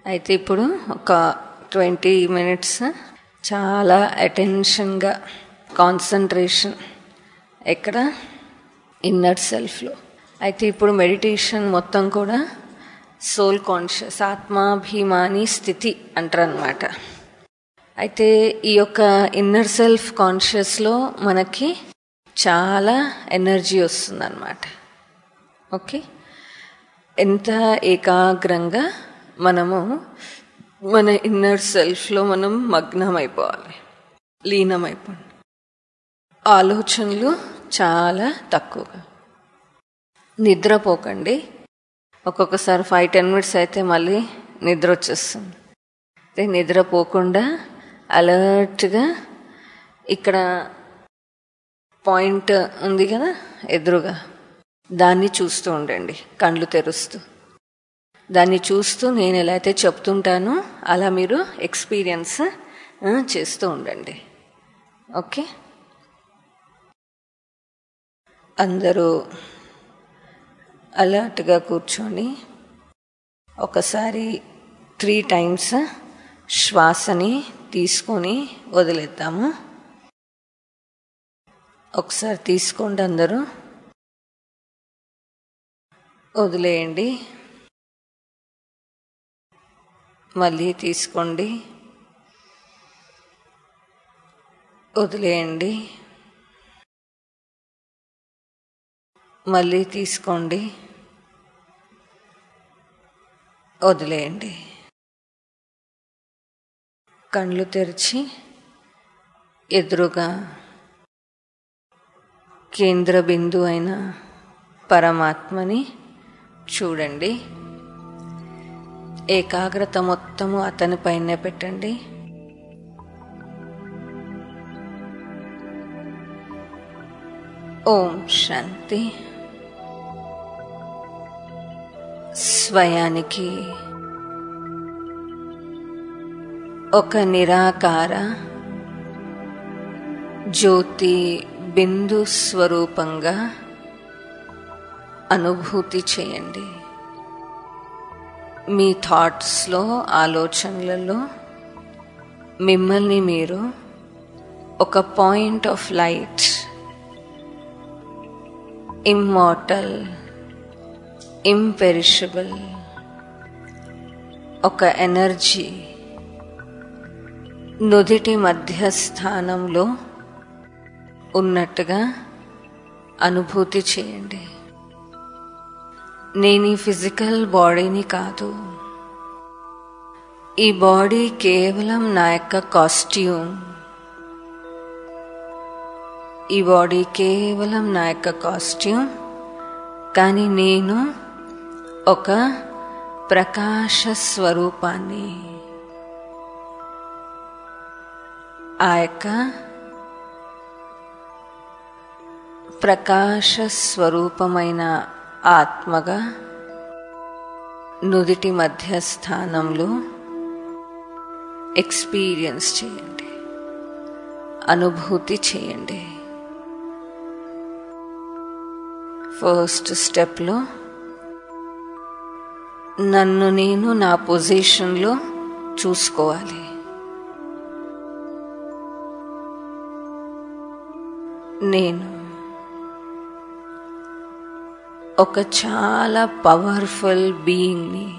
అయితే ఇప్పుడు ఒక ట్వంటీ మినిట్స్ చాలా అటెన్షన్గా కాన్సన్ట్రేషన్ ఎక్కడ ఇన్నర్ సెల్ఫ్లో అయితే ఇప్పుడు మెడిటేషన్ మొత్తం కూడా సోల్ కాన్షియస్ ఆత్మాభిమాని స్థితి అంటారనమాట అయితే ఈ యొక్క ఇన్నర్ సెల్ఫ్ కాన్షియస్లో మనకి చాలా ఎనర్జీ వస్తుందన్నమాట ఓకే ఎంత ఏకాగ్రంగా మనము మన ఇన్నర్ సెల్ఫ్లో మనం మగ్నం అయిపోవాలి లీనమైపోండి ఆలోచనలు చాలా తక్కువగా నిద్రపోకండి ఒక్కొక్కసారి ఫైవ్ టెన్ మినిట్స్ అయితే మళ్ళీ నిద్ర వచ్చేస్తుంది అయితే నిద్రపోకుండా అలర్ట్గా ఇక్కడ పాయింట్ ఉంది కదా ఎదురుగా దాన్ని చూస్తూ ఉండండి కళ్ళు తెరుస్తూ దాన్ని చూస్తూ నేను ఎలా అయితే చెప్తుంటానో అలా మీరు ఎక్స్పీరియన్స్ చేస్తూ ఉండండి ఓకే అందరూ అలర్ట్గా కూర్చొని ఒకసారి త్రీ టైమ్స్ శ్వాసని తీసుకొని వదిలేద్దాము ఒకసారి తీసుకోండి అందరూ వదిలేయండి మళ్ళీ తీసుకోండి వదిలేయండి మళ్ళీ తీసుకోండి వదిలేయండి కళ్ళు తెరిచి ఎదురుగా కేంద్ర బిందు అయిన పరమాత్మని చూడండి ఏకాగ్రత మొత్తము అతని పైనే పెట్టండి ఓం శాంతి స్వయానికి ఒక నిరాకార జ్యోతి బిందు స్వరూపంగా అనుభూతి చేయండి మీ థాట్స్లో ఆలోచనలలో మిమ్మల్ని మీరు ఒక point of light immortal imperishable ఒక ఎనర్జీ నుదిటి మధ్యస్థానంలో ఉన్నట్టుగా అనుభూతి చేయండి నేను ఈ ఫిజికల్ బాడీని కాదు ఈ బాడీ కేవలం నా యొక్క కాస్ట్యూమ్ ఈ బాడీ కేవలం నా యొక్క కాస్ట్యూమ్ కానీ నేను ఒక ప్రకాశ స్వరూపాన్ని ఆ యొక్క ప్రకాశ స్వరూపమైన ఆత్మగా నుదిటి మధ్యస్థానంలో ఎక్స్పీరియన్స్ చేయండి అనుభూతి చేయండి ఫస్ట్ స్టెప్లో నన్ను నేను నా పొజిషన్లో చూసుకోవాలి నేను ఒక చాలా పవర్ఫుల్ బీయింగ్ని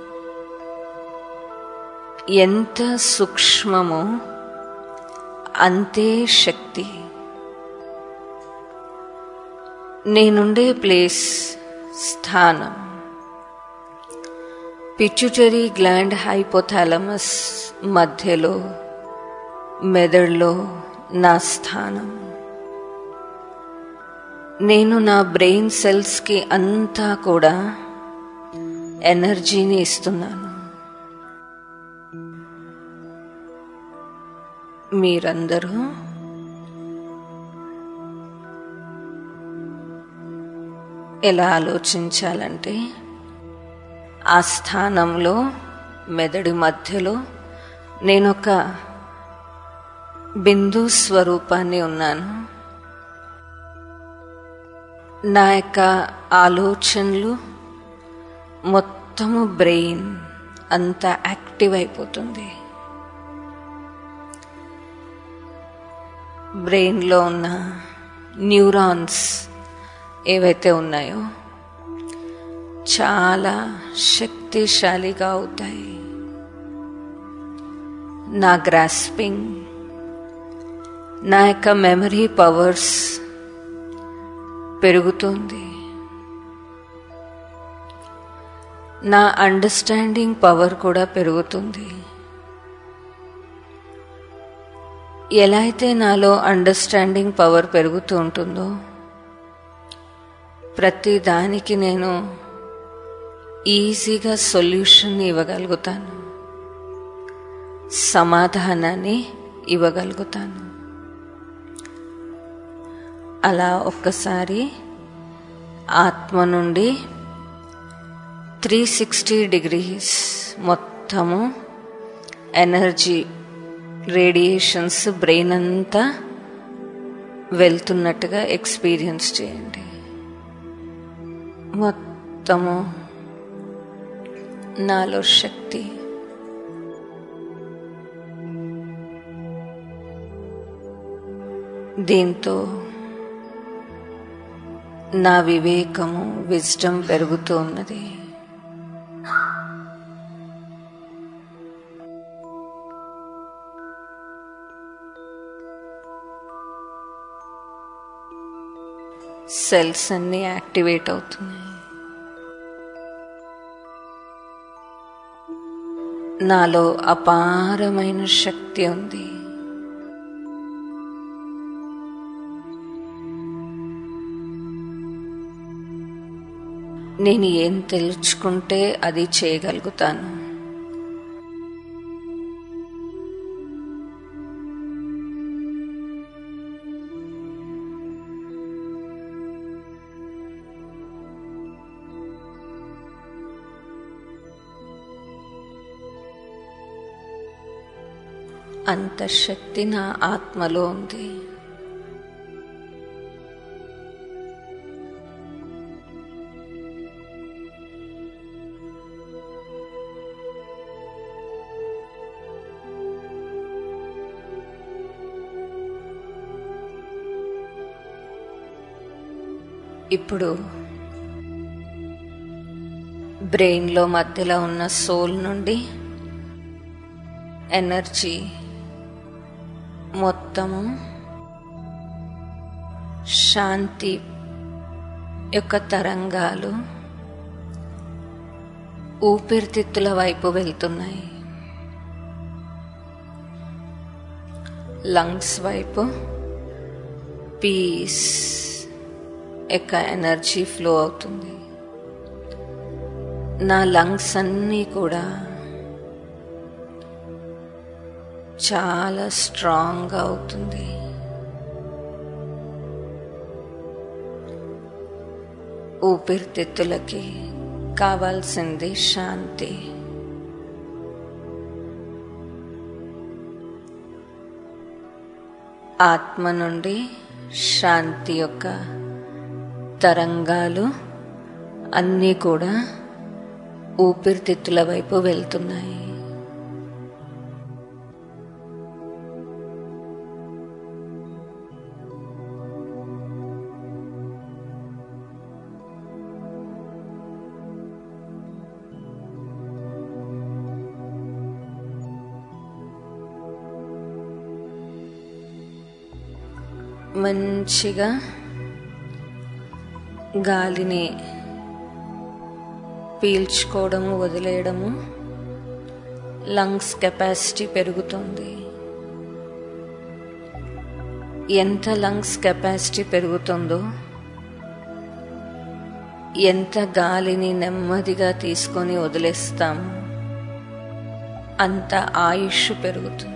ఎంత సూక్ష్మమో అంతే శక్తి నేనుండే ప్లేస్ స్థానం పిచ్యుటరీ గ్లాండ్ హైపోథాలమస్ మధ్యలో మెదడులో నా స్థానం నేను నా బ్రెయిన్ సెల్స్కి అంతా కూడా ఎనర్జీని ఇస్తున్నాను మీరందరూ ఎలా ఆలోచించాలంటే ఆ స్థానంలో మెదడు మధ్యలో నేనొక బిందు స్వరూపాన్ని ఉన్నాను నా యొక్క ఆలోచనలు మొత్తము బ్రెయిన్ అంత యాక్టివ్ అయిపోతుంది బ్రెయిన్లో ఉన్న న్యూరాన్స్ ఏవైతే ఉన్నాయో చాలా శక్తిశాలిగా అవుతాయి నా గ్రాస్పింగ్ నా యొక్క మెమరీ పవర్స్ పెరుగుతుంది నా అండర్స్టాండింగ్ పవర్ కూడా పెరుగుతుంది ఎలా అయితే నాలో అండర్స్టాండింగ్ పవర్ పెరుగుతూ ఉంటుందో ప్రతి దానికి నేను ఈజీగా సొల్యూషన్ ఇవ్వగలుగుతాను సమాధానాన్ని ఇవ్వగలుగుతాను అలా ఒక్కసారి ఆత్మ నుండి త్రీ సిక్స్టీ డిగ్రీస్ మొత్తము ఎనర్జీ రేడియేషన్స్ బ్రెయిన్ అంతా వెళ్తున్నట్టుగా ఎక్స్పీరియన్స్ చేయండి మొత్తము నాలో శక్తి దీంతో నా వివేకము విజ్డమ్ పెరుగుతూ ఉన్నది సెల్స్ అన్నీ యాక్టివేట్ అవుతున్నాయి నాలో అపారమైన శక్తి ఉంది నేను ఏం తెలుసుకుంటే అది చేయగలుగుతాను అంత శక్తి నా ఆత్మలో ఉంది ఇప్పుడు బ్రెయిన్లో మధ్యలో ఉన్న సోల్ నుండి ఎనర్జీ మొత్తము శాంతి యొక్క తరంగాలు ఊపిరితిత్తుల వైపు వెళ్తున్నాయి లంగ్స్ వైపు పీస్ యొక్క ఎనర్జీ ఫ్లో అవుతుంది నా లంగ్స్ అన్నీ కూడా చాలా స్ట్రాంగ్గా అవుతుంది ఊపిరితిత్తులకి కావాల్సింది శాంతి ఆత్మ నుండి శాంతి యొక్క తరంగాలు అన్నీ కూడా ఊపిరితిత్తుల వైపు వెళ్తున్నాయి మంచిగా గాలిని పీల్చుకోవడము వదిలేయడము లంగ్స్ కెపాసిటీ పెరుగుతుంది ఎంత లంగ్స్ కెపాసిటీ పెరుగుతుందో ఎంత గాలిని నెమ్మదిగా తీసుకొని వదిలేస్తాము అంత ఆయుష్ పెరుగుతుంది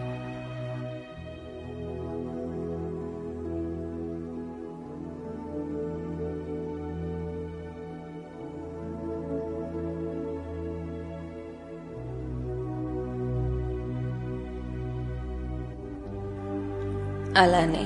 అలానే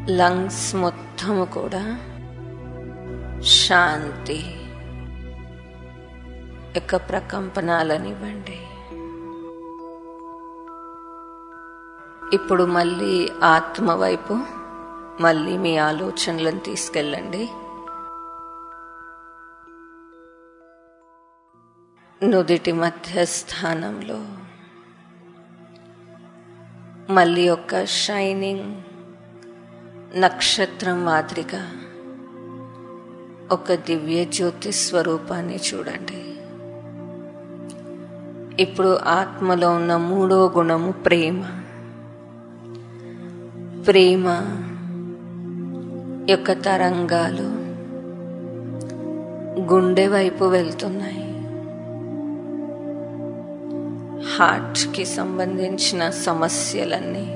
లంగ్స్ మొత్తము కూడా శాంతి యొక్క ప్రకంపనాలనివ్వండి ఇప్పుడు మళ్ళీ ఆత్మ వైపు మళ్ళీ మీ ఆలోచనలను తీసుకెళ్ళండి నుదిటి మధ్య స్థానంలో మళ్ళీ ఒక షైనింగ్ నక్షత్రం మాదిరిగా ఒక దివ్య జ్యోతి స్వరూపాన్ని చూడండి ఇప్పుడు ఆత్మలో ఉన్న మూడో గుణము ప్రేమ ప్రేమ యొక్క తరంగాలు గుండె వైపు వెళ్తున్నాయి హార్ట్కి సంబంధించిన సమస్యలన్నీ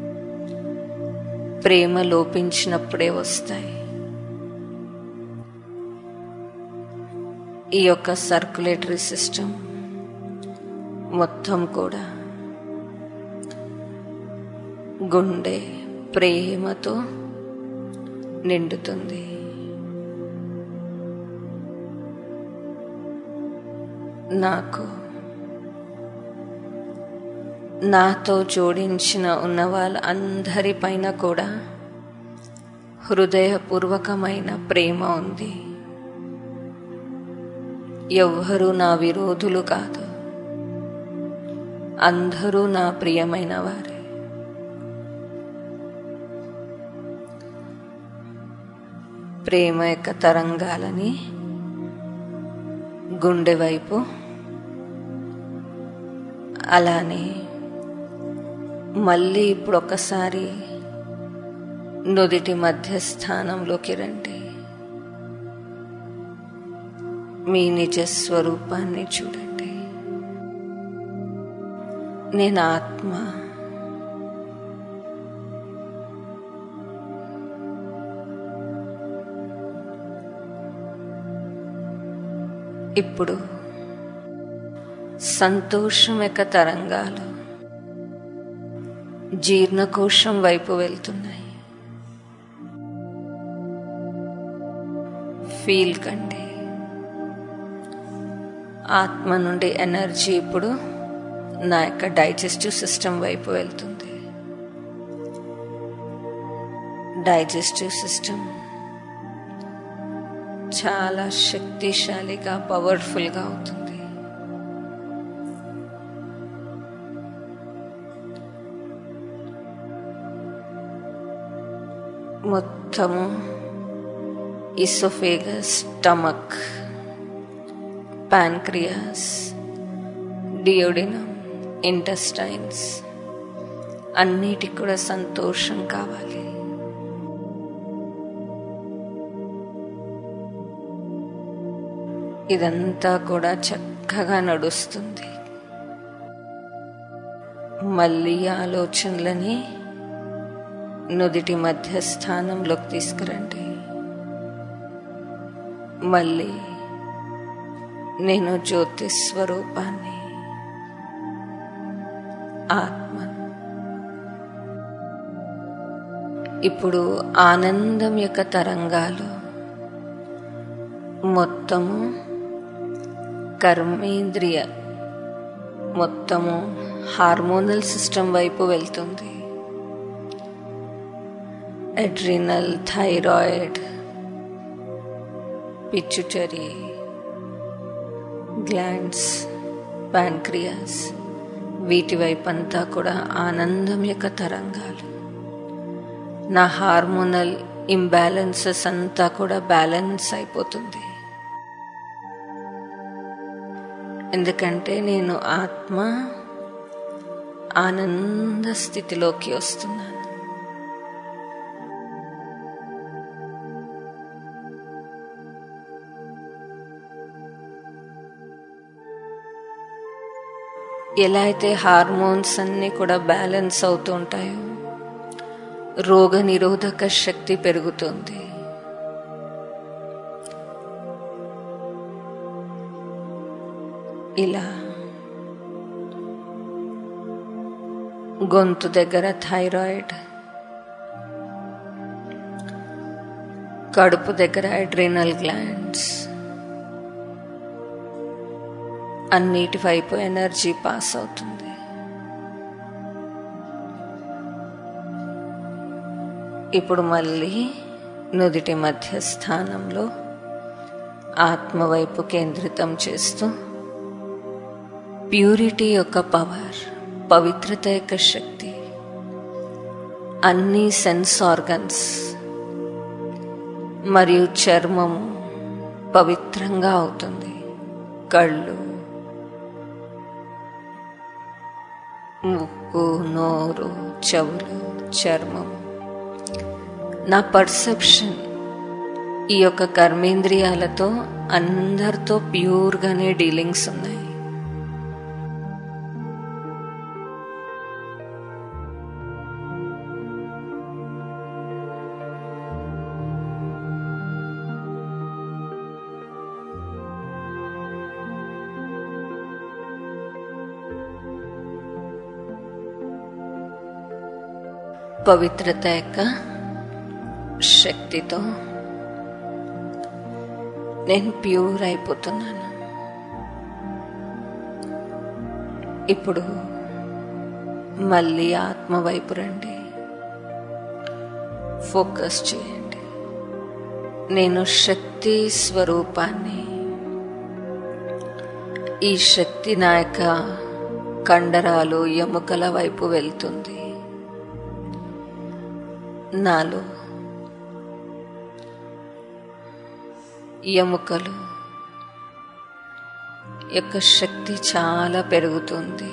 ప్రేమ లోపించినప్పుడే వస్తాయి ఈ యొక్క సర్క్యులేటరీ సిస్టమ్ మొత్తం కూడా గుండె ప్రేమతో నిండుతుంది నాకు నాతో జోడించిన ఉన్న వాళ్ళందరిపైన కూడా హృదయపూర్వకమైన ప్రేమ ఉంది ఎవ్వరూ నా విరోధులు కాదు అందరూ నా ప్రియమైన వారే ప్రేమ యొక్క తరంగాలని గుండె వైపు అలానే మళ్ళీ ఇప్పుడు ఒకసారి నుదిటి మధ్య స్థానంలోకి రండి మీ నిజ స్వరూపాన్ని చూడండి నేను ఆత్మ ఇప్పుడు సంతోషం యొక్క తరంగాలు జీర్ణకోశం వైపు వెళ్తున్నాయి ఫీల్ కండి ఆత్మ నుండి ఎనర్జీ ఇప్పుడు నా యొక్క డైజెస్టివ్ సిస్టమ్ వైపు వెళ్తుంది డైజెస్టివ్ సిస్టమ్ చాలా శక్తిశాలిగా పవర్ఫుల్గా అవుతుంది మొత్తము oesophagus stomach pancreas duodenum intestines అన్నిటికి కూడా సంతోషం కావాలి ఇదంతా కూడా చక్కగా నడుస్తుంది మళ్ళీ ఆలోచనలని నుదిటి మధ్య స్థానంలోకి తీసుకురండి మళ్ళీ నేను జ్యోతి స్వరూపాన్ని ఆత్మను ఇప్పుడు ఆనందం యొక్క తరంగాలు మొత్తము కర్మేంద్రియ మొత్తము హార్మోనల్ సిస్టమ్ వైపు వెళ్తుంది adrenal thyroid pituitary glands pancreas వీటి వైపు అంతా కూడా ఆనందం యొక్క తరంగాలు నా హార్మోనల్ ఇంబ్యాలెన్సెస్ అంతా కూడా బ్యాలెన్స్ అయిపోతుంది ఎందుకంటే నేను ఆత్మ ఆనంద స్థితిలోకి వస్తున్నాను ఎలా అయితే హార్మోన్స్ అన్నీ కూడా బ్యాలెన్స్ అవుతూ ఉంటాయో రోగ నిరోధక శక్తి పెరుగుతుంది ఇలా గొంతు దగ్గర థైరాయిడ్ కడుపు దగ్గర అడ్రినల్ గ్లాండ్స్ అన్నిటి వైపు ఎనర్జీ పాస్ అవుతుంది ఇప్పుడు మళ్ళీ నుదిటి మధ్య స్థానంలో ఆత్మ వైపు కేంద్రితం చేస్తూ ప్యూరిటీ యొక్క పవర్ పవిత్రత యొక్క శక్తి అన్ని సెన్స్ ఆర్గన్స్ మరియు చర్మము పవిత్రంగా అవుతుంది కళ్ళు ముక్కు నోరు చెవులు చర్మము నా పర్సెప్షన్ ఈ యొక్క కర్మేంద్రియాలతో అందరితో ప్యూర్గానే డీలింగ్స్ ఉన్నాయి పవిత్రత యొక్క శక్తితో నేను ప్యూర్ అయిపోతున్నాను ఇప్పుడు మళ్ళీ ఆత్మ వైపు రండి ఫోకస్ చేయండి నేను శక్తి స్వరూపాన్ని ఈ శక్తి నా యొక్క కండరాలు ఎముకల వైపు వెళ్తుంది నాలో ఎముకలు యొక్క శక్తి చాలా పెరుగుతుంది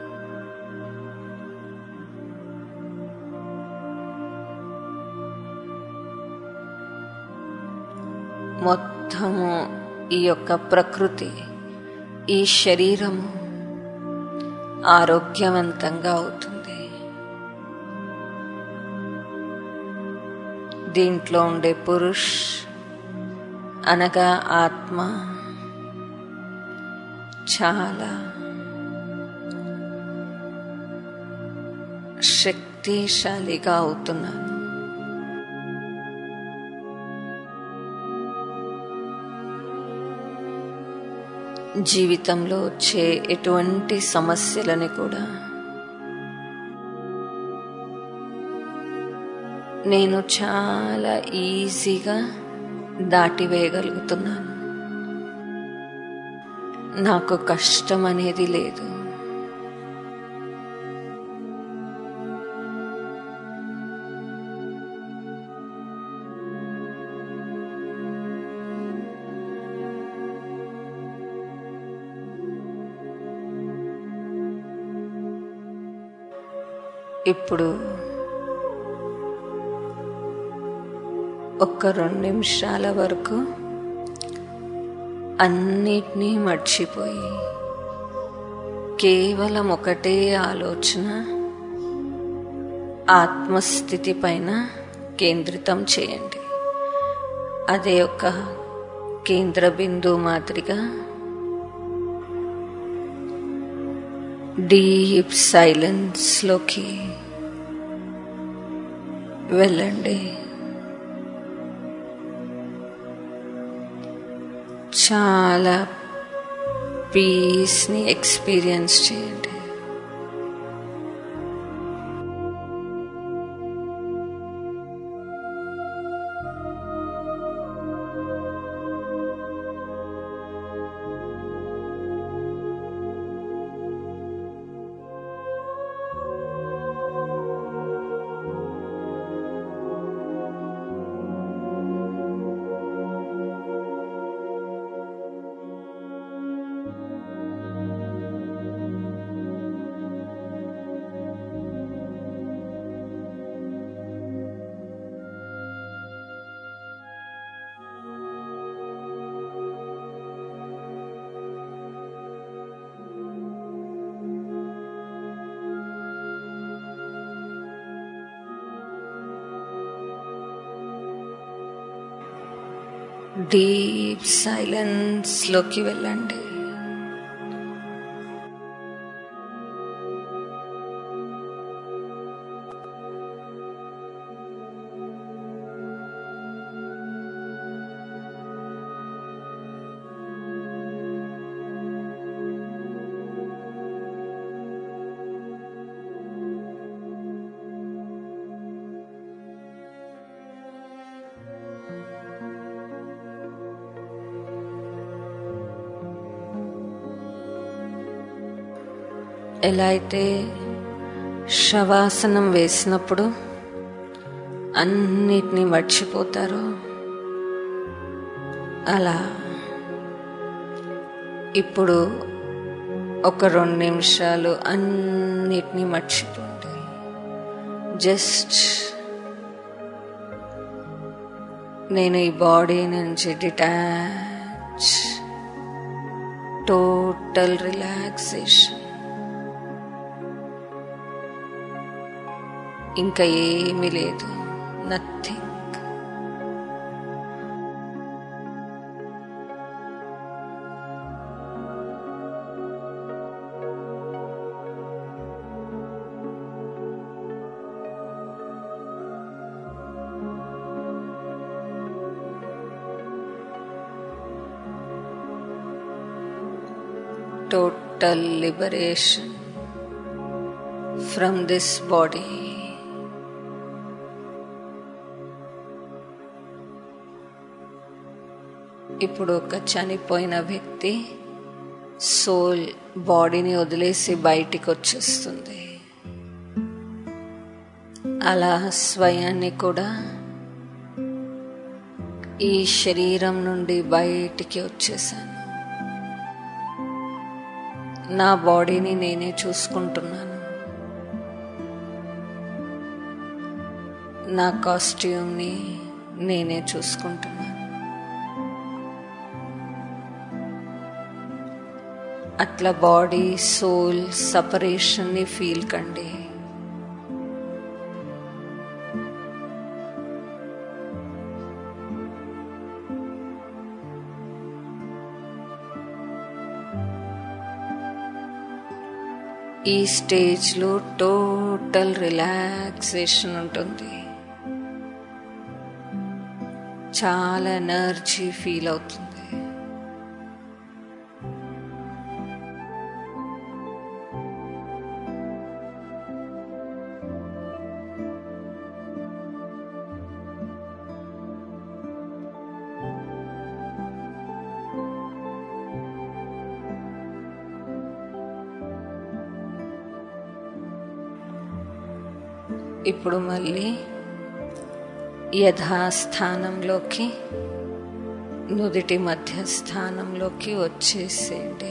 మొత్తము ఈ యొక్క ప్రకృతి ఈ శరీరము ఆరోగ్యవంతంగా అవుతుంది దీంట్లో ఉండే పురుష్ అనగా ఆత్మ చాలా శక్తిశాలిగా అవుతున్నాను జీవితంలో వచ్చే ఎటువంటి సమస్యలని కూడా నేను చాలా ఈజీగా దాటివేయగలుగుతున్నాను నాకు కష్టం అనేది లేదు ఇప్పుడు ఒక్క రెండు నిమిషాల వరకు అన్నిటినీ మర్చిపోయి కేవలం ఒకటే ఆలోచన ఆత్మస్థితి పైన కేంద్రితం చేయండి అదే ఒక కేంద్ర బిందువు మాదిరిగా డీప్ సైలెన్స్లోకి వెళ్ళండి చాలా పీస్ని ఎక్స్పీరియన్స్ చేయండి డీప్ సైలెన్స్లోకి వెళ్ళండి ఎలా అయితే శవాసనం వేసినప్పుడు అన్నిటినీ మర్చిపోతారో అలా ఇప్పుడు ఒక రెండు నిమిషాలు అన్నిటినీ మర్చిపోండి జస్ట్ నేను ఈ బాడీ నుంచి డిటాచ్ టోటల్ రిలాక్సేషన్ ఇంకా ఏమీ లేదు nothing total liberation from this body. ఇప్పుడు ఒక చనిపోయిన వ్యక్తి సోల్ బాడీని వదిలేసి బయటికి వచ్చేస్తుంది అలా స్వయాన్ని కూడా ఈ శరీరం నుండి బయటికి వచ్చేసాను నా బాడీని నేనే చూసుకుంటున్నాను నా కాస్ట్యూమ్ని నేనే చూసుకుంటున్నాను అట్లా బాడీ సోల్ సపరేషన్ని ఫీల్ కండి ఈ స్టేజ్లో టోటల్ రిలాక్సేషన్ ఉంటుంది చాలా ఎనర్జీ ఫీల్ అవుతుంది ఇప్పుడు మళ్ళీ యథాస్థానంలోకి నుదిటి మధ్య స్థానంలోకి వచ్చేసేయండి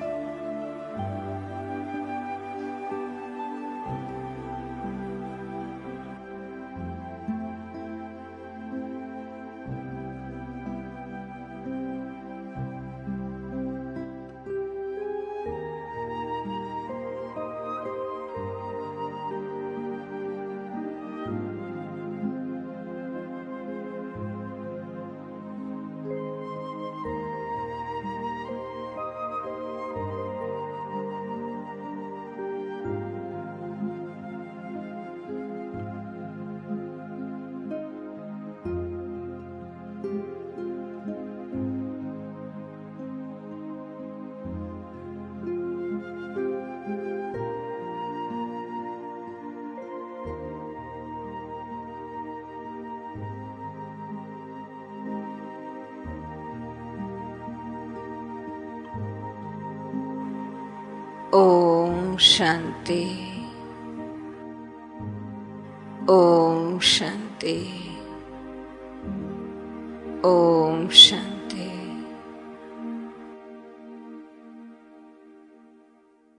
ఓం శాంతి ఓం శాంతి ఓం శాంతి